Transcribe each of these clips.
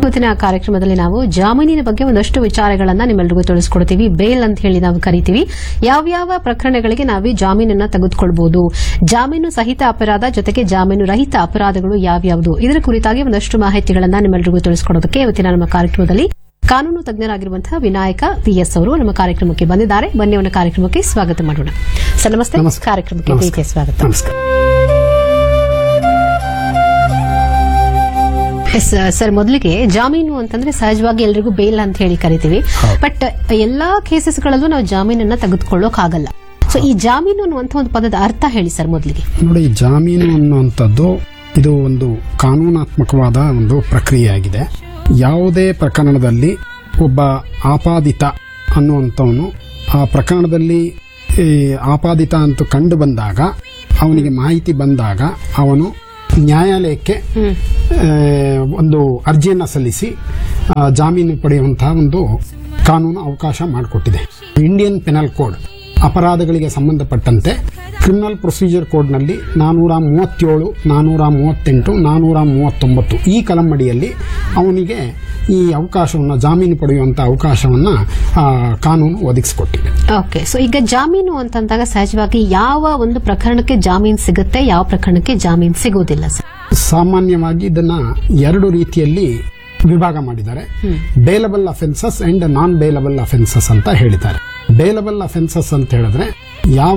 ಇವತ್ತಿನ ಕಾರ್ಯಕ್ರಮದಲ್ಲಿ ನಾವು ಜಾಮೀನಿನ ಬಗ್ಗೆ ಒಂದಷ್ಟು ವಿಚಾರಗಳನ್ನ ನಿಮ್ಮೆಲ್ಲರಿಗೂ ತಿಳಿಸ್ಕೊಡ್ತೀವಿ ಬೇಲ್ ಅಂತ ಹೇಳಿ ನಾವು ಕರಿತೀವಿ ಯಾವ್ಯಾವ ಪ್ರಕರಣಗಳಿಗೆ ನಾವು ಈ ಜಾಮೀನನ್ನ ತೆಗೆದುಕೊಳ್ಬಹುದು ಜಾಮೀನು ಸಹಿತ ಅಪರಾಧ ಜೊತೆಗೆ ಜಾಮೀನು ರಹಿತ ಅಪರಾಧಗಳು ಯಾವ್ಯಾವುದು ಇದರ ಕುರಿತಾಗಿ ಒಂದಷ್ಟು ಮಾಹಿತಿಗಳನ್ನ ನಿಮ್ಮೆಲ್ಲರಿಗೂ ತಿಳಿಸ್ಕೊಡೋದಕ್ಕೆ ಇವತ್ತಿನ ನಮ್ಮ ಕಾರ್ಯಕ್ರಮದಲ್ಲಿ ಕಾನೂನು ತಜ್ಞರಾಗಿರುವಂತಹ ವಿನಾಯಕ ವಿಎಸ್ ಅವರು ನಮ್ಮ ಕಾರ್ಯಕ್ರಮಕ್ಕೆ ಬಂದಿದ್ದಾರೆ ಬನ್ನಿ ಅವರ ಕಾರ್ಯಕ್ರಮಕ್ಕೆ ಸ್ವಾಗತ ಮಾಡೋಣ ಸರ್ ನಮಸ್ತೆ ನಮಸ್ಕಾರ. ಕಾರ್ಯಕ್ರಮಕ್ಕೆ ನಮಸ್ಕಾರ. ಪ್ರೀತಿಯ ಸ್ವಾಗತ ನಮಸ್ಕಾರ ಎಸ್ ಸರ್ ಮೊದಲಿಗೆ ಜಾಮೀನು ಅಂತಂದ್ರೆ ಸಹಜವಾಗಿ ಎಲ್ರಿಗೂ ಬೇಲ್ ಅಂತ ಹೇಳಿ ಕರಿತೀವಿ ಹೌದು. ಬಟ್ ಎಲ್ಲಾ ಕೇಸಸ್ಗಳಲ್ಲೂ ನಾವು ಜಾಮೀನನ್ನ ತೆಗೆದುಕೊಳ್ಳೋಕ್ ಆಗಲ್ಲ ಸೊ ಈ ಜಾಮೀನು ಅನ್ನುವಂಥ ಒಂದು ಪದದ ಅರ್ಥ ಹೇಳಿ ಸರ್ ಮೊದಲಿಗೆ ನೋಡಿ ಜಾಮೀನು ಅನ್ನುವಂಥದ್ದು ಇದು ಒಂದು ಕಾನೂನಾತ್ಮಕವಾದ ಒಂದು ಪ್ರಕ್ರಿಯೆಯಾಗಿದೆ ಯಾವುದೇ ಪ್ರಕರಣದಲ್ಲಿ ಒಬ್ಬ ಆಪಾದಿತ ಅನ್ನುವಂಥವನು ಆ ಪ್ರಕರಣದಲ್ಲಿ ಈ ಆಪಾದಿತ ಅಂತ ಕಂಡು ಬಂದಾಗ ಅವನಿಗೆ ಮಾಹಿತಿ ಬಂದಾಗ ಅವನು ನ್ಯಾಯಾಲಯಕ್ಕೆ ಆ, ಒಂದು ಅರ್ಜಿಯನ್ನು ಸಲ್ಲಿಸಿ ಆ, ಜಾಮೀನು ಪಡೆಯುವಂತಹ ಒಂದು ಕಾನೂನು ಅವಕಾಶ ಮಾಡಿಕೊಟ್ಟಿದೆ ಇಂಡಿಯನ್ ಪೆನಲ್ ಕೋಡ್ ಅಪರಾಧಗಳಿಗೆ ಸಂಬಂಧಪಟ್ಟಂತೆ ಕ್ರಿಮಿನಲ್ ಪ್ರೊಸೀಜರ್ ಕೋಡ್ನಲ್ಲಿ ನಾನೂರ ಮೂವತ್ತೇಳು ನಾನೂರ ಮೂವತ್ತೆಂಟು ನಾನೂರ ಮೂವತ್ತೊಂಬತ್ತು ಈ ಕಲಂಬಡಿಯಲ್ಲಿ ಅವನಿಗೆ ಈ ಅವಕಾಶವನ್ನು ಜಾಮೀನು ಪಡೆಯುವಂಥ ಅವಕಾಶವನ್ನು ಆ, ಕಾನೂನು ಒದಗಿಸಿಕೊಟ್ಟಿದೆ ಓಕೆ ಸೊ ಈಗ ಜಾಮೀನು ಅಂತಂದಾಗ ಸಹಜವಾಗಿ ಯಾವ ಒಂದು ಪ್ರಕರಣಕ್ಕೆ ಜಾಮೀನು ಸಿಗುತ್ತೆ ಯಾವ ಪ್ರಕರಣಕ್ಕೆ ಜಾಮೀನು ಸಿಗೋದಿಲ್ಲ ಸರ್ ಸಾಮಾನ್ಯವಾಗಿ ಇದನ್ನ ಎರಡು ರೀತಿಯಲ್ಲಿ ವಿಭಾಗ ಮಾಡಿದ್ದಾರೆ bailable offences and non bailable offences ಅಂತ ಹೇಳಿದ್ದಾರೆ ಬೇಲಬಲ್ ಅಫೆನ್ಸಸ್ ಅಂತ ಹೇಳಿದ್ರೆ ಯಾವ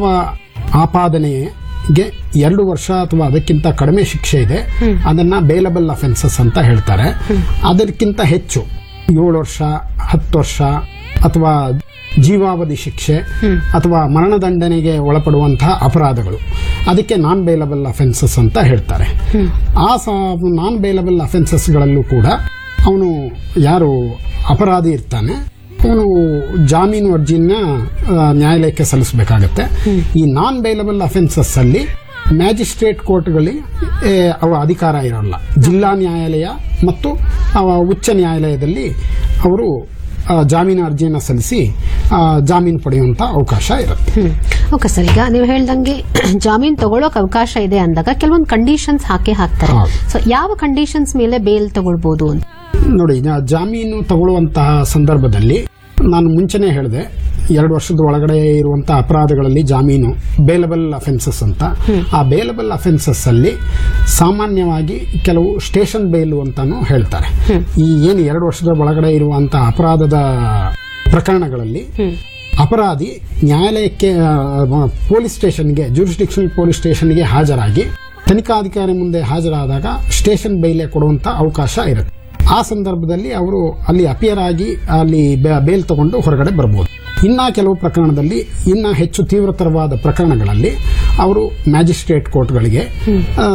ಆಪಾದನೆಗೆ ಎರಡು ವರ್ಷ ಅಥವಾ ಅದಕ್ಕಿಂತ ಕಡಿಮೆ ಶಿಕ್ಷೆ ಇದೆ ಅದನ್ನ ಬೇಲಬಲ್ ಅಫೆನ್ಸಸ್ ಅಂತ ಹೇಳ್ತಾರೆ ಅದಕ್ಕಿಂತ ಹೆಚ್ಚು ಏಳು ವರ್ಷ ಹತ್ತು ವರ್ಷ ಅಥವಾ ಜೀವಾವಧಿ ಶಿಕ್ಷೆ ಅಥವಾ ಮರಣದಂಡನೆಗೆ ಒಳಪಡುವಂತಹ ಅಪರಾಧಗಳು ಅದಕ್ಕೆ ನಾನ್ ಬೇಲಬಲ್ ಅಫೆನ್ಸಸ್ ಅಂತ ಹೇಳ್ತಾರೆ ಆ ನಾನ್ ಬೇಲಬಲ್ ಅಫೆನ್ಸಸ್ಗಳಲ್ಲೂ ಕೂಡ ಅವನು ಯಾರು ಅಪರಾಧಿ ಇರ್ತಾನೆ ಅವನು ಜಾಮೀನು ಅರ್ಜಿಯನ್ನ ಆ, ನ್ಯಾಯಾಲಯಕ್ಕೆ ಸಲ್ಲಿಸಬೇಕಾಗತ್ತೆ ಈ ನಾನ್ ಬೇಲಬಲ್ ಅಫೆನ್ಸಸ್ ಅಲ್ಲಿ ಮ್ಯಾಜಿಸ್ಟ್ರೇಟ್ ಕೋರ್ಟ್ಗಳಿಗೆ ಏ, ಅವ ಅಧಿಕಾರ ಇರೋಲ್ಲ ಜಿಲ್ಲಾ ನ್ಯಾಯಾಲಯ ಮತ್ತು ಅವ ಉಚ್ಚ ನ್ಯಾಯಾಲಯದಲ್ಲಿ ಅವರು ಆ, ಜಾಮೀನು ಅರ್ಜಿಯನ್ನು ಸಲ್ಲಿಸಿ ಆ, ಜಾಮೀನು ಪಡೆಯುವಂತ ಅವಕಾಶ ಇರುತ್ತೆ ಓಕೆ ಸರ್ ಈಗ ನೀವು ಹೇಳ್ದಂಗೆ ಜಾಮೀನು ತಗೊಳ್ಳೋಕೆ ಅವಕಾಶ ಇದೆ ಅಂದಾಗ ಕೆಲವೊಂದು ಕಂಡೀಷನ್ಸ್ ಹಾಕೇ ಹಾಕ್ತಾರೆ ಹೌದು. ಸೊ ಯಾವ ಕಂಡೀಷನ್ಸ್ ಮೇಲೆ ಬೇಲ್ ತಗೊಳ್ಬಹುದು ಅಂತ ನೋಡಿ ಜಾ- ಜಾಮೀನು ತಗೊಳ್ಳುವಂತಹ ಸಂದರ್ಭದಲ್ಲಿ ನಾನು ಮುಂಚೆನೆ ಹೇಳಿದೆ ಎರಡು ವರ್ಷದ ಒಳಗಡೆ ಇರುವಂತಹ ಅಪರಾಧಗಳಲ್ಲಿ ಜಾಮೀನು ಬೇಲಬಲ್ ಅಫೆನ್ಸಸ್ ಅಂತ ಆ ಬೇಲಬಲ್ ಅಫೆನ್ಸಸ್ ಅಲ್ಲಿ ಸಾಮಾನ್ಯವಾಗಿ ಕೆಲವು ಸ್ಟೇಷನ್ ಬೇಲು ಅಂತಾನು ಹೇಳ್ತಾರೆ ಈ ಏನು ಎರಡು ವರ್ಷದ ಒಳಗಡೆ ಇರುವಂತಹ ಅಪರಾಧದ ಪ್ರಕರಣಗಳಲ್ಲಿ ಅಪರಾಧಿ ನ್ಯಾಯಾಲಯಕ್ಕೆ ಆ, ಪೊಲೀಸ್ ಸ್ಟೇಷನ್ಗೆ ಜೂರಿಸ್ಡಿಕ್ಷನಲ್ ಪೊಲೀಸ್ ಸ್ಟೇಷನ್ಗೆ ಹಾಜರಾಗಿ ತನಿಖಾಧಿಕಾರಿ ಮುಂದೆ ಹಾಜರಾದಾಗ ಸ್ಟೇಷನ್ ಬೈಲೆ ಕೊಡುವಂತ ಅವಕಾಶ ಇರುತ್ತೆ ಆ ಸಂದರ್ಭದಲ್ಲಿ ಅವರು ಅಲ್ಲಿ ಅಪಿಯರ್ ಆಗಿ ಅಲ್ಲಿ ಬೆ- ಬೇಲ್ ತಗೊಂಡು ಹೊರಗಡೆ ಬರಬಹುದು ಇನ್ನ ಕೆಲವು ಪ್ರಕರಣದಲ್ಲಿ ಇನ್ನ ಹೆಚ್ಚು ತೀವ್ರತರವಾದ ಪ್ರಕರಣಗಳಲ್ಲಿ ಅವರು ಮ್ಯಾಜಿಸ್ಟ್ರೇಟ್ ಕೋರ್ಟ್ಗಳಿಗೆ ಆ,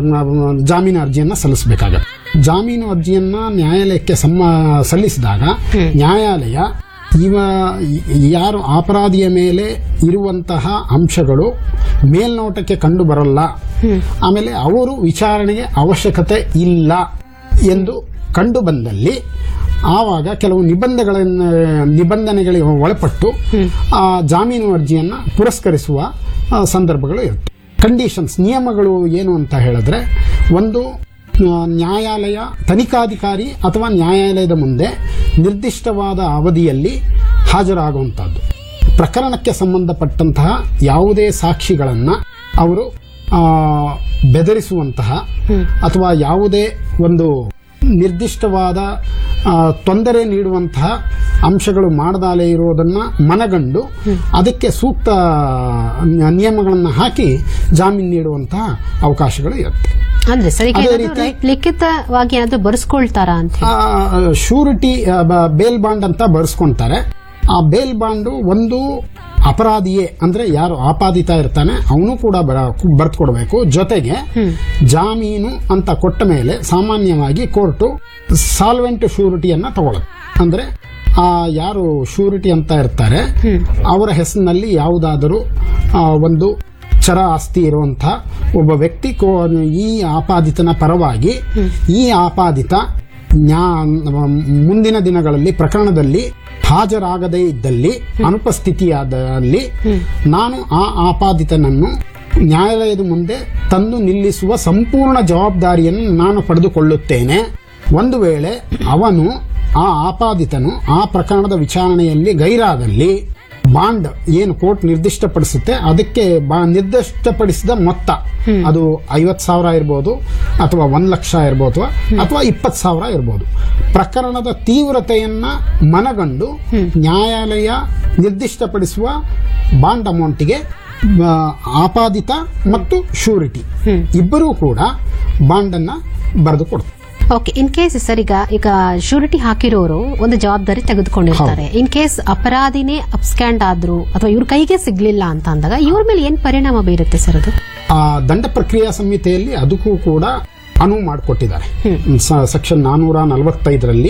ಜಾಮೀನು ಅರ್ಜಿಯನ್ನ ಸಲ್ಲಿಸಬೇಕಾಗತ್ತೆ ಜಾಮೀನು ಅರ್ಜಿಯನ್ನ ನ್ಯಾಯಾಲಯಕ್ಕೆ ಸಮ್ಮ ಸಲ್ಲಿಸಿದಾಗ ನ್ಯಾಯಾಲಯ ಇವ ಯಾರು ಅಪರಾಧಿಯ ಮೇಲೆ ಇರುವಂತಹ ಅಂಶಗಳು ಮೇಲ್ನೋಟಕ್ಕೆ ಕಂಡು ಬರಲ್ಲ ಆಮೇಲೆ ಅವರು ವಿಚಾರಣೆಗೆ ಅವಶ್ಯಕತೆ ಇಲ್ಲ ಎಂದು ಕಂಡು ಬಂದಲ್ಲಿ ಆವಾಗ ಕೆಲವು ನಿಬಂಧಗಳನ್ನು ನಿಬಂಧನೆಗಳಿಗೆ ಒಳಪಟ್ಟು ಆ ಜಾಮೀನು ಅರ್ಜಿಯನ್ನ ಪುರಸ್ಕರಿಸುವ ಆ, ಸಂದರ್ಭಗಳು ಇರುತ್ತೆ ಕಂಡೀಷನ್ಸ್ ನಿಯಮಗಳು ಏನು ಅಂತ ಹೇಳಿದ್ರೆ ಒಂದು ಆ, ನ್ಯಾಯಾಲಯ ತನಿಖಾಧಿಕಾರಿ ಅಥವಾ ನ್ಯಾಯಾಲಯದ ಮುಂದೆ ನಿರ್ದಿಷ್ಟವಾದ ಅವಧಿಯಲ್ಲಿ ಹಾಜರಾಗುವಂತಹದ್ದು ಪ್ರಕರಣಕ್ಕೆ ಸಂಬಂಧಪಟ್ಟಂತಹ ಯಾವುದೇ ಸಾಕ್ಷಿಗಳನ್ನ ಅವರು ಆ, ಬೆದರಿಸುವಂತಹ ಅಥವಾ ಯಾವುದೇ ಒಂದು ನಿರ್ದಿಷ್ಟವಾದ ಆ, ತೊಂದರೆ ನೀಡುವಂತಹ ಅಂಶಗಳು ಮಾಡದಾಲೆ ಇರೋದನ್ನ ಮನಗಂಡು ಅದಕ್ಕೆ ಸೂಕ್ತ ನಿಯಮಗಳನ್ನು ಹಾಕಿ ಜಾಮೀನು ನೀಡುವಂತಹ ಅವಕಾಶಗಳು ಇರುತ್ತೆ ಅಂದ್ರೆ ಸರ್ ಈಗ ಅದೇ ಏನಾದ್ರು ರೀತಿ- ರೈಟ್ ಲಿಖಿತವಾಗಿ ಏನಾದ್ರು ಬರ್ಸ್ಕೊಳ್ತಾರಾ ಅಂತ ಹೇಳಿ? ಶೂರಿಟಿ ಬೇಲ್ ಬಾಂಡ್ ಅಂತ ಬರ್ಸ್ಕೊಂತಾರೆ ಆ ಬೇಲ್ ಬಾಂಡು ಒಂದು ಅಪರಾಧಿಯೇ ಅಂದ್ರೆ ಯಾರು ಆಪಾದಿತ ಇರ್ತಾನೆ ಅವನು ಕೂಡ ಬರ್ತ್ ಕೊಡಬೇಕು ಜೊತೆಗೆ ಜಾಮೀನು ಅಂತ ಕೊಟ್ಟ ಮೇಲೆ ಸಾಮಾನ್ಯವಾಗಿ ಕೋರ್ಟು ಸಾಲ್ವೆಂಟ್ ಶೂರಿಟಿಯನ್ನ ತಗೊಳುತ್ತೆ ಅಂದ್ರೆ ಆ ಯಾರು ಶೂರಿಟಿ ಅಂತ ಇರ್ತಾರೆ ಅವರ ಹೆಸರಿನಲ್ಲಿ ಯಾವುದಾದರೂ ಆ, ಒಂದು ಚರ ಆಸ್ತಿ ಇರುವಂತಹ ಒಬ್ಬ ವ್ಯಕ್ತಿ ಕೋ- ಈ ಆಪಾದಿತನ ಪರವಾಗಿ ಈ ಆಪಾದಿತ ನ್ಯಾ- ಮುಂದಿನ ದಿನಗಳಲ್ಲಿ ಪ್ರಕರಣದಲ್ಲಿ ಹಾಜರಾಗದೇ ಇದ್ದಲ್ಲಿ ಅನುಪಸ್ಥಿತಿಯಾದಲ್ಲಿ ನಾನು ಆ ಆಪಾದಿತನನ್ನು ನ್ಯಾಯಾಲಯದ ಮುಂದೆ ತಂದು ನಿಲ್ಲಿಸುವ ಸಂಪೂರ್ಣ ಜವಾಬ್ದಾರಿಯನ್ನು ನಾನು ಪಡೆದುಕೊಳ್ಳುತ್ತೇನೆ ಒಂದು ವೇಳೆ ಅವನು ಆ ಆಪಾದಿತನು ಆ ಪ್ರಕರಣದ ವಿಚಾರಣೆಯಲ್ಲಿ ಗೈರಾದಲ್ಲಿ ಬಾಂಡ್ ಏನು ಕೋರ್ಟ್ ನಿರ್ದಿಷ್ಟಪಡಿಸುತ್ತೆ ಅದಕ್ಕೆ ಬಾ- ನಿರ್ದಿಷ್ಟಪಡಿಸಿದ ಮೊತ್ತ ಅದು ಐವತ್ ಸಾವಿರ ಇರ್ಬೋದು ಅಥವಾ ಒಂದ್ ಲಕ್ಷ ಇರ್ಬೋದು ಅಥವಾ ಇಪ್ಪತ್ ಸಾವಿರ ಇರ್ಬೋದು ಪ್ರಕರಣದ ತೀವ್ರತೆಯನ್ನ ಮನಗಂಡು ನ್ಯಾಯಾಲಯ ನಿರ್ದಿಷ್ಟಪಡಿಸುವ ಬಾಂಡ್ ಅಮೌಂಟಿಗೆ ಆ, ಆಪಾದಿತ ಮತ್ತು ಶೂರಿಟಿ ಇಬ್ಬರೂ ಕೂಡ ಬಾಂಡ್ ಅನ್ನ ಬರೆದು ಕೊಡ್ತಾರೆ ಓಕೆ ಇನ್ ಕೇಸ್ ಸರ್ ಈಗ ಈಗ ಶೂರಿಟಿ ಹಾಕಿರೋರು ಒಂದು ಜವಾಬ್ದಾರಿ ತೆಗೆದುಕೊಂಡಿರ್ತಾರೆ ಇನ್ ಕೇಸ್ ಅಪರಾಧಿನೇ ಅಪ್ಸ್ಕ್ಯಾಂಡ್ ಆದ್ರು ಅಥವಾ ಇವ್ರ ಕೈಗೆ ಸಿಗ್ಲಿಲ್ಲ ಅಂತ ಅಂದಾಗ ಇವ್ರ ಮೇಲೆ ಏನ್ ಪರಿಣಾಮ ಬೀರುತ್ತೆ ಸರ್ ಅದು ಆ ದಂಡ ಪ್ರಕ್ರಿಯಾ ಸಂಹಿತೆಯಲ್ಲಿ ಅದಕ್ಕೂ ಕೂಡ ಅನುವು ಮಾಡಿಕೊಟ್ಟಿದ್ದಾರೆ ಸೆಕ್ಷನ್ ನಾನೂರ ನಲವತ್ತೈದರಲ್ಲಿ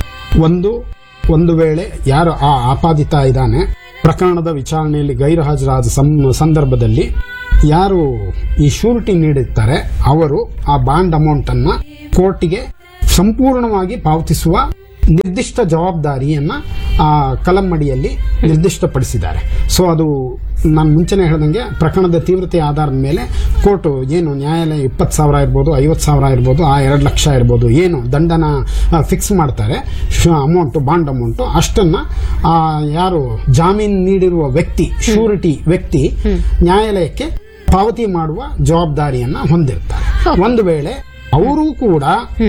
ಒಂದು ಒಂದು ವೇಳೆ ಯಾರು ಆ ಆಪಾದಿತ ಇದ್ದಾನೆ ಪ್ರಕರಣದ ವಿಚಾರಣೆಯಲ್ಲಿ ಗೈರು ಹಾಜರಾದ ಸಂ- ಸಂದರ್ಭದಲ್ಲಿ ಯಾರು ಈ ಶೂರಿಟಿ ನೀಡಿರ್ತಾರೆ ಅವರು ಆ ಬಾಂಡ್ ಅಮೌಂಟ್ ಅನ್ನ ಕೋರ್ಟಿಗೆ ಸಂಪೂರ್ಣವಾಗಿ ಪಾವತಿಸುವ ನಿರ್ದಿಷ್ಟ ಜವಾಬ್ದಾರಿಯನ್ನ ಆ ಕಲಂಮಡಿಯಲ್ಲಿ ನಿರ್ದಿಷ್ಟಪಡಿಸಿದ್ದಾರೆ ಸೊ ಅದು ನಾನು ಮುಂಚೆನೆ ಹೇಳ್ದಂಗೆ ಪ್ರಕರಣದ ತೀವ್ರತೆ ಆಧಾರದ ಮೇಲೆ ಕೋರ್ಟ್ ಏನು ನ್ಯಾಯಾಲಯ ಇಪ್ಪತ್ತು ಸಾವಿರ ಇರ್ಬೋದು ಐವತ್ತು ಸಾವಿರ ಇರ್ಬೋದು ಆ ಎರಡು ಲಕ್ಷ ಇರ್ಬೋದು ಏನು ದಂಡನ ಫಿಕ್ಸ್ ಮಾಡ್ತಾರೆ ಅಮೌಂಟ್ ಬಾಂಡ್ ಅಮೌಂಟ್ ಅಷ್ಟನ್ನ ಆ, ಯಾರು ಜಾಮೀನು ನೀಡಿರುವ ವ್ಯಕ್ತಿ ಶೂರಿಟಿ ವ್ಯಕ್ತಿ ನ್ಯಾಯಾಲಯಕ್ಕೆ ಪಾವತಿ ಮಾಡುವ ಜವಾಬ್ದಾರಿಯನ್ನ ಹೊಂದಿರ್ತಾರೆ ಒಂದು ವೇಳೆ ಅವರು ಕೂಡ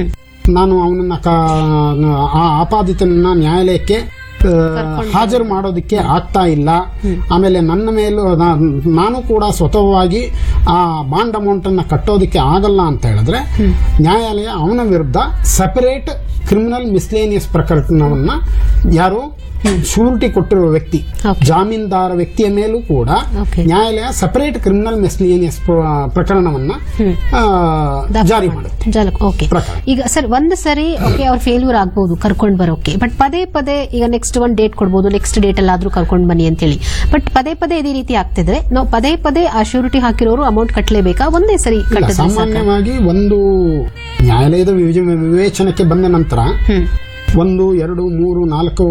ನಾನು ಅವನನ್ನ ಕಾ- ಆ ಆಪಾದಿತನನ್ನ ನ್ಯಾಯಾಲಯಕ್ಕೆ ಆ, ಹಾಜರು ಮಾಡೋದಕ್ಕೆ ಆಗ್ತಾ ಇಲ್ಲ ಆಮೇಲೆ ನನ್ನ ಮೇಲೂ ನಾ- ನಾನು ಕೂಡ ಸ್ವತಃವಾಗಿ ಆ ಬಾಂಡ್ ಅಮೌಂಟ್ ಅನ್ನ ಕಟ್ಟೋದಕ್ಕೆ ಆಗಲ್ಲ ಅಂತ ಹೇಳಿದ್ರೆ ನ್ಯಾಯಾಲಯ ಅವನ ವಿರುದ್ಧ ಸಪರೇಟ್ ಕ್ರಿಮಿನಲ್ ಮಿಸ್ಲೇನಿಯಸ್ ಪ್ರಕರಣವನ್ನ ಯಾರು ಶೂರಿಟಿ ಕೊಟ್ಟಿರುವ ವ್ಯಕ್ತಿ Okay. ಜಾಮೀನ್ದಾರ ವ್ಯಕ್ತಿಯ ಮೇಲೂ ಕೂಡ Okay. ನ್ಯಾಯಾಲಯ ಸಪರೇಟ್ ಕ್ರಿಮಿನಲ್ ಮಿಸ್ಲೇನಿಯಸ್ ಪ್ರಕರಣವನ್ನ ಆ, ಜಾರಿ ಮಾಡುತ್ತೆ ಜಲ ಓಕೆ ಪ್ರಕಾರ. ಈಗ ಸರ್ ಒಂದು ಸರಿ ಓಕೆ ಅವ್ರ ಫೇಲ್ಯೂರ್ ಆಗ್ಬಹುದು ಕರ್ಕೊಂಡ್ ಬರೋಕೆ ಬಟ್ ಪದೇ ಪದೇ ಈಗ ನೆಕ್ಸ್ಟ್ ಒಂದ್ ಡೇಟ್ ಕೊಡ್ಬೋದು ನೆಕ್ಸ್ಟ್ ಡೇಟ್ ಅಲ್ಲಾದ್ರೂ ಕರ್ಕೊಂಡ್ ಬನ್ನಿ ಅಂತೇಳಿ ಬಟ್ ಪದೇ ಪದೇ ಇದೇ ರೀತಿ ಆಗ್ತಿದ್ರೆ ನಾವು ಪದೇ ಪದೇ ಆ ಶ್ಯೂರಿಟಿ ಹಾಕಿರೋರು ಅಮೌಂಟ್ ಕಟ್ಟಲೇಬೇಕಾ ಒಂದೇ ಸರಿ ಇಲ್ಲ, ಕಟ್ಟಿದ್ರೆ ಸಾಕಾ? ಸಾಮಾನ್ಯವಾಗಿ ಒಂದು ನ್ಯಾಯಾಲಯದ ವಿವೇಚ- ವಿವೇಚನಕ್ಕೆ ಬಂದ ನಂತರ ಹ್ಮ್ ಒಂದು ಎರಡು ಮೂರು ನಾಲ್ಕು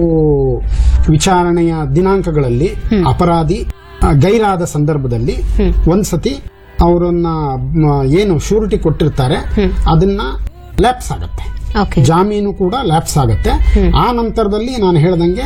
ವಿಚಾರಣೆಯ ದಿನಾಂಕಗಳಲ್ಲಿ ಅಪರಾಧಿ ಆ, ಗೈರಾದ ಸಂದರ್ಭದಲ್ಲಿ ಒಂದ್ಸತಿ ಅವರನ್ನ ಮ, ಏನು ಶೂರಿಟಿ ಕೊಟ್ಟಿರ್ತಾರೆ ಅದನ್ನ ಲ್ಯಾಪ್ಸ್ ಆಗತ್ತೆ ಓಕೆ ಜಾಮೀನು ಕೂಡ ಲ್ಯಾಪ್ಸ್ ಆಗುತ್ತೆ ಆ ನಂತರದಲ್ಲಿ ನಾನು ಹೇಳ್ದಂಗೆ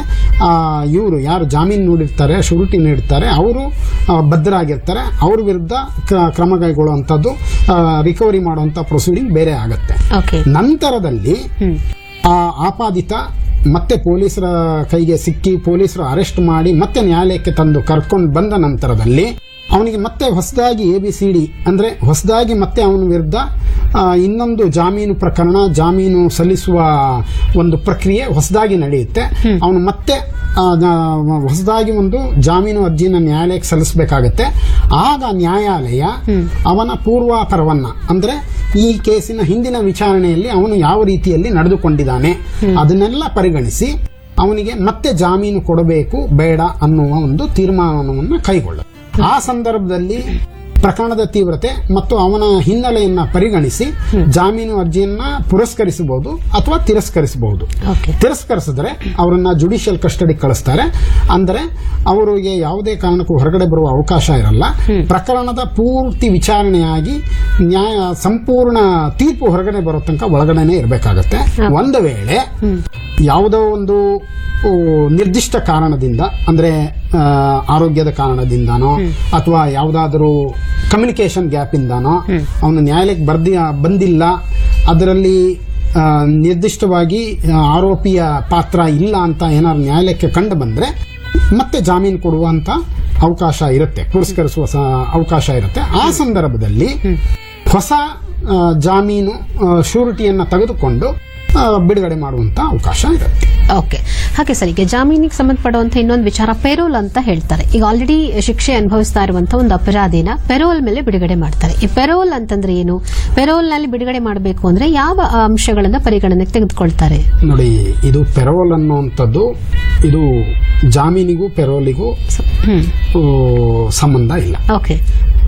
ಇವರು ಯಾರು ಜಾಮೀನು ನೀಡಿರ್ತಾರೆ ಶೂರಿಟಿ ನೀಡಿರ್ತಾರೆ ಅವರು ಬದ್ಧರಾಗಿರ್ತಾರೆ ಅವ್ರ ವಿರುದ್ಧ ಕ- ಕ್ರಮ ಕೈಗೊಳ್ಳುವಂಥದ್ದು ರಿಕವರಿ ಮಾಡುವಂತ ಪ್ರೊಸೀಡಿಂಗ್ ಬೇರೆ ಆಗುತ್ತೆ ಓಕೆ ನಂತರದಲ್ಲಿ ಹ್ಮ್ ಆ ಆಪಾದಿತ ಮತ್ತೆ ಪೊಲೀಸರ ಕೈಗೆ ಸಿಕ್ಕಿ ಪೊಲೀಸರು ಅರೆಸ್ಟ್ ಮಾಡಿ ಮತ್ತೆ ನ್ಯಾಯಾಲಯಕ್ಕೆ ತಂದು ಕರ್ಕೊಂಡು ಬಂದ ನಂತರದಲ್ಲಿ ಅವನಿಗೆ ಮತ್ತೆ ಹೊಸದಾಗಿ ಎ ಬಿ ಸಿ ಡಿ ಅಂದ್ರೆ ಹೊಸದಾಗಿ ಮತ್ತೆ ಅವನ ವಿರುದ್ಧ ಆ, ಇನ್ನೊಂದು ಜಾಮೀನು ಪ್ರಕರಣ ಜಾಮೀನು ಸಲ್ಲಿಸುವ ಒಂದು ಪ್ರಕ್ರಿಯೆ ಹೊಸದಾಗಿ ನಡೆಯುತ್ತೆ ಅವನು ಮತ್ತೆ ಆ, ನಾ- ಹೊಸದಾಗಿ ಒಂದು ಜಾಮೀನು ಅರ್ಜಿನ ನ್ಯಾಯಾಲಯಕ್ಕೆ ಸಲ್ಲಿಸಬೇಕಾಗತ್ತೆ ಆಗ ನ್ಯಾಯಾಲಯ ಅವನ ಪೂರ್ವಾಪರವನ್ನ ಅಂದ್ರೆ ಈ ಕೇಸಿನ ಹಿಂದಿನ ವಿಚಾರಣೆಯಲ್ಲಿ ಅವನು ಯಾವ ರೀತಿಯಲ್ಲಿ ನಡೆದುಕೊಂಡಿದ್ದಾನೆ ಅದನ್ನೆಲ್ಲ ಪರಿಗಣಿಸಿ ಅವನಿಗೆ ಮತ್ತೆ ಜಾಮೀನು ಕೊಡಬೇಕು ಬೇಡ ಅನ್ನುವ ಒಂದು ತೀರ್ಮಾನವನ್ನು ಕೈಗೊಳ್ಳ ಆ ಸಂದರ್ಭದಲ್ಲಿ ಪ್ರಕರಣದ ತೀವ್ರತೆ ಮತ್ತು ಅವನ ಹಿನ್ನೆಲೆಯನ್ನ ಪರಿಗಣಿಸಿ ಜಾಮೀನು ಅರ್ಜಿಯನ್ನ ಪುರಸ್ಕರಿಸಬಹುದು ಅಥವಾ ತಿರಸ್ಕರಿಸಬಹುದು ಓಕೆ ತಿರಸ್ಕರಿಸಿದ್ರೆ ಅವರನ್ನ ಜುಡಿಷಿಯಲ್ ಕಸ್ಟಡಿ ಕಳಿಸ್ತಾರೆ ಅಂದ್ರೆ ಅವರಿಗೆ ಯಾವುದೇ ಕಾರಣಕ್ಕೂ ಹೊರಗಡೆ ಬರುವ ಅವಕಾಶ ಇರಲ್ಲ ಪ್ರಕರಣದ ಪೂರ್ತಿ ವಿಚಾರಣೆಯಾಗಿ ನ್ಯಾಯ ಸಂಪೂರ್ಣ ತೀರ್ಪು ಹೊರಗಡೆ ಬರೋ ತನಕ ಒಳಗಡೆನೆ ಇರಬೇಕಾಗತ್ತೆ ಒಂದು ವೇಳೆ ಯಾವುದೋ ಒಂದು ಓ, ನಿರ್ದಿಷ್ಟ ಕಾರಣದಿಂದ ಅಂದ್ರೆ ಆ, ಆರೋಗ್ಯದ ಕಾರಣದಿಂದನೋ ಅಥವಾ ಯಾವುದಾದರೂ ಕಮ್ಯುನಿಕೇಶನ್ ಗ್ಯಾಪ್ ಇಂದಾನೋ ಅವನು ನ್ಯಾಯಾಲಯಕ್ಕೆ ಬರ್ದಿ ಬಂದಿಲ್ಲ ಅದರಲ್ಲಿ ಆ, ನಿರ್ದಿಷ್ಟವಾಗಿ ಆ, ಆರೋಪಿಯ ಪಾತ್ರ ಇಲ್ಲ ಅಂತ ಏನಾದ್ರು ನ್ಯಾಯಾಲಯಕ್ಕೆ ಕಂಡು ಬಂದ್ರೆ ಮತ್ತೆ ಜಾಮೀನು ಕೊಡುವಂತ ಅವಕಾಶ ಇರುತ್ತೆ ಪುರಸ್ಕರಿಸುವ ಸ- ಅವಕಾಶ ಇರುತ್ತೆ ಆ ಸಂದರ್ಭದಲ್ಲಿ ಹೊಸ ಆ, ಜಾಮೀನು ಶೂರಿಟಿಯನ್ನ ತೆಗೆದುಕೊಂಡು ಆ, ಬಿಡುಗಡೆ ಮಾಡುವಂತ ಅವಕಾಶ ಇರುತ್ತೆ ಓಕೆ ಹಾಗೆ ಸರ್ ಈಗ ಜಾಮೀನಿಗೆ ಸಂಬಂಧಪಡುವಂತ ಇನ್ನೊಂದು ವಿಚಾರ ಪೆರೋಲ್ ಅಂತ ಹೇಳ್ತಾರೆ ಈಗ ಆಲ್ರೆಡಿ ಶಿಕ್ಷೆ ಅನುಭವಿಸ್ತಾ ಇರುವಂತ ಒಂದು ಅಪರಾಧಿನ ಪೆರೋಲ್ ಮೇಲೆ ಬಿಡುಗಡೆ ಮಾಡ್ತಾರೆ ಈ ಪೆರೋಲ್ ಅಂತಂದ್ರೆ ಏನು ಪೆರೋಲ್ ನಲ್ಲಿ ಬಿಡುಗಡೆ ಮಾಡಬೇಕು ಅಂದ್ರೆ ಯಾವ ಅಂಶಗಳನ್ನ ಪರಿಗಣನೆಗೆ ತೆಗೆದುಕೊಳ್ತಾರೆ ನೋಡಿ ಇದು ಪೆರೋಲ್ ಅನ್ನುವಂಥದ್ದು ಇದು ಜಾಮೀನಿಗೂ ಪೆರೋಲಿಗೂ ಹ್ಮ್ ಆ, ಸಂಬಂಧ ಇಲ್ಲ ಓಕೆ